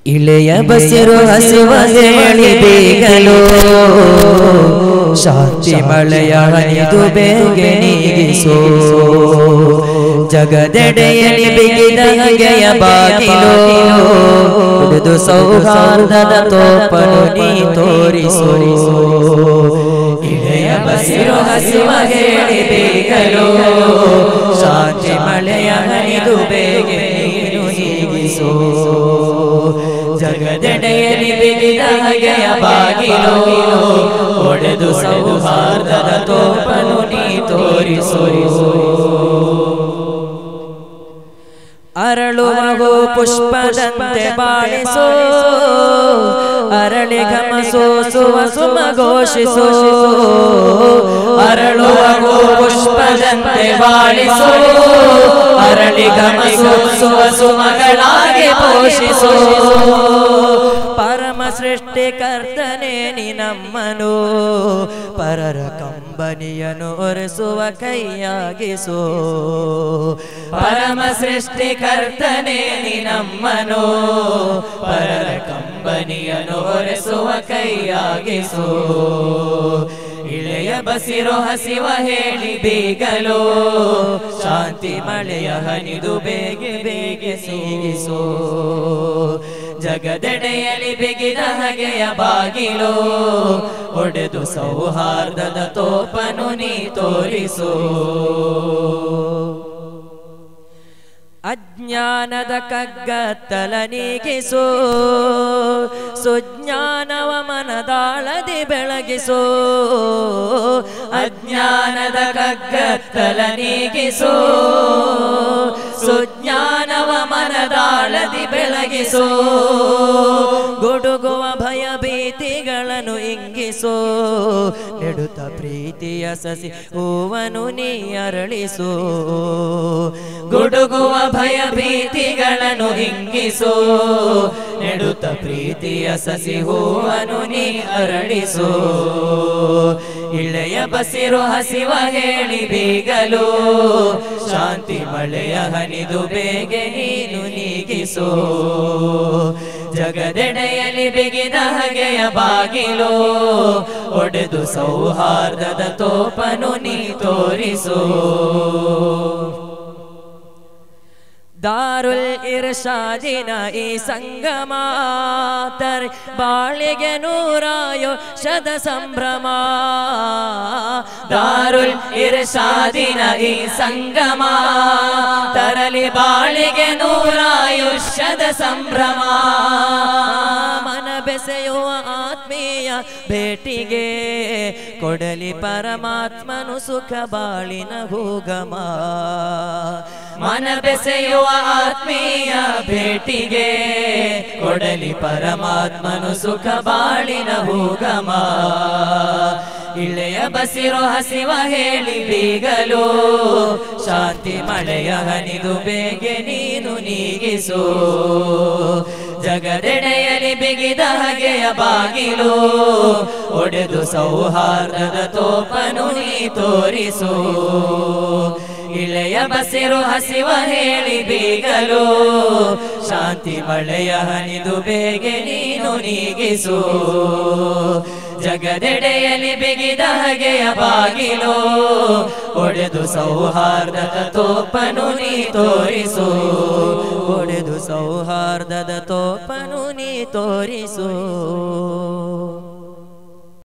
ಇಳೆಯ ಬಸಿರು ಹಸಿವ ಹೇಳಿ ಬೇಗಲು ಶಾಂತಿ ಮಳೆಯ ಹನಿದು ಬೇಗೆ ನೀಗಿಸೋ ಜಗದೆಡೆಯಲ್ಲಿ ಬಿಗಿದ ಹಗೆಯ ಬಾಗಿಲು ಹಿಡಿದು ಸೌಹಾರ್ದದ ತೋಪನು ನೀ ತೋರಿಸೋ ಇಳೆಯ ಬಸಿರು ಹಸಿವ ಹೇಳಿ ಬೇಗಲು ಶಾಂತಿ ಮಳೆಯ ಹನಿದು ಬೇಗೆ ನೀನು ನೀಗಿಸೋ ಜಗದೆಡೆಯಲ್ಲಿ ಬಿಗಿದ ಹಗೆಯ ಬಾಗಿಲು ಒಡೆದು ಸೌಹಾರ್ದದ ತೋಪನು ನೀ ತೋರಿಸೋ ಅರಳುವ ಹೂ ಪುಷ್ಪದಂತೆ ಬಾಳಿಸೋ ಅರಳಿ ಘಮಸೋ ಸುವ ಸುಮ ಘೋಷಿಸೋ ಅರಳುವ ಹೂ ಪುಷ್ಪದಂತೆ ಬಾಳಿಸೋ ಅರಳಿ ಘಮಸೋ ಸುವ ಸುಮಗಳಾಗಿ ಪೋಷಿಸೋ ಪರಮ ಸೃಷ್ಟಿಕರ್ತನೇ ನೀ ನಮ್ಮನು ಪರರ ಕಂಬನಿಯನ್ನು ಒರೆಸುವ ಕೈಯಾಗಿಸೋ ಪರಮ ಸೃಷ್ಟಿಕರ್ತನೇ ನೀ ನಮ್ಮನು ಪರರ ಕಂಬನಿಯನ್ನು ಒರೆಸುವ ಕೈಯಾಗಿಸೋ ಇಳೆಯ ಬಸಿರೋ ಹಸಿವ ಹೇಳಿ ಬೇಗಲು ಶಾಂತಿ ಮಳೆಯ ಹನಿದು ಬೇಗೆ ಬೇಗೆ ಸೀಗಿಸೋ ಜಗದೆಡೆಯಲ್ಲಿ ಬಿಗಿದ ಹಗೆಯ ಬಾಗಿಲು ಒಡೆದು ಸೌಹಾರ್ದದ ತೋಪನು ನೀ ತೋರಿಸೋ ಅಜ್ಞಾನದ ಕಗ್ಗತ್ತಲ ನೀಗಿಸೋ ಸುಜ್ಞಾನವ ಮನದಾಳದಿ ಬೆಳಗಿಸೋ ಅಜ್ಞಾನದ ಕಗ್ಗತ್ತಲ ನೀಗಿಸೋ ಸುಜ್ಞಾನವ ಮನದಾಳದಿ ಬೆಳಗಿಸೋ ಗುಡುಗುವ ಭಯ ಭೀತಿಗಳನ್ನು ಇಂಗಿಸೋ ನೆಡುತ್ತ ಪ್ರೀತಿಯ ಸಸಿ ಹೂವನು ನೀ ಅರಳಿಸೋ ಗುಡುಗುವ ಭಯ ಭೀತಿಗಳನ್ನು ಹಿಂಗಿಸೋ ನೆಡುತ್ತ ಪ್ರೀತಿಯ ಸಸಿ ಹೂವನು ನೀ ಅರಳಿಸೋ ಇಳೆಯ ಬಸಿರು ಹಸಿವ ಹೇಳಿ ಬೇಗಲು ಶಾಂತಿ ಮಳೆಯ ಹನಿದು ಬೇಗೆ ನೀನು ನೀಗಿಸೋ ಜಗದೆಡೆಯಲ್ಲಿ ಬಿಗಿದ ಹಗೆಯ ಬಾಗಿಲು ಒಡೆದು ಸೌಹಾರ್ದದ ತೋಪನು ನೀ ತೋರಿಸೋ ದಾರುಲ್ ಇರ್ಷಾದಿನ ಈ ಸಂಗಮ ತರ್ ಬಾಳಿಗೆ ನೂರಾಯೋ ಶದ ಸಂಭ್ರಮ ದಾರುಲ್ ಇರ್ಷಾದಿನ ಈ ಸಂಗಮ ತರಲಿ ಬಾಳಿಗೆ ನೂರಾಯುಷ್ಯದ ಸಂಭ್ರಮ ಮನ ಬೆಸೆಯುವ ಆತ್ಮೀಯ ಭೇಟಿಗೆ ಕೊಡಲಿ ಪರಮಾತ್ಮನು ಸುಖ ಬಾಳಿನ ಭೂಗಮ ಮನ ಬೆಸೆಯುವ ಆತ್ಮೀಯ ಭೇಟಿಗೆ ಕೊಡಲಿ ಪರಮಾತ್ಮನು ಸುಖ ಬಾಳಿನ ಭೂಗಮ ಇಳೆಯ ಬಸಿರೋ ಹಸಿವ ಹೇಳಿ ಬೀಗಲು ಶಾಂತಿ ಮಳೆಯ ಹನಿದು ಬೇಗೆ ನೀನು ನೀಗಿಸೋ ಜಗದೆಡೆಯಲ್ಲಿ ಬಿಗಿದ ಹಗೆಯ ಬಾಗಿಲು ಒಡೆದು ಸೌಹಾರ್ದದ ತೋಪನು ನೀ ತೋರಿಸೋ ಇಳೆಯ ಬಸಿರು ಹಸಿವ ಹೇಳಿ ಬೀಗಲು ಶಾಂತಿ ಮಳೆಯ ಹನಿದು ಬೇಗೆ ನೀನು ನೀಗಿಸೋ ಜಗದೆಡೆಯಲ್ಲಿ ಬಿಗಿದ ಹಗೆಯ ಬಾಗಿಲು ಒಡೆದು ಸೌಹಾರ್ದದ ತೋಪನು ನೀ ತೋರಿಸೋ ಒಡೆದು ಸೌಹಾರ್ದದ ತೋಪನು ನೀ ತೋರಿಸೋ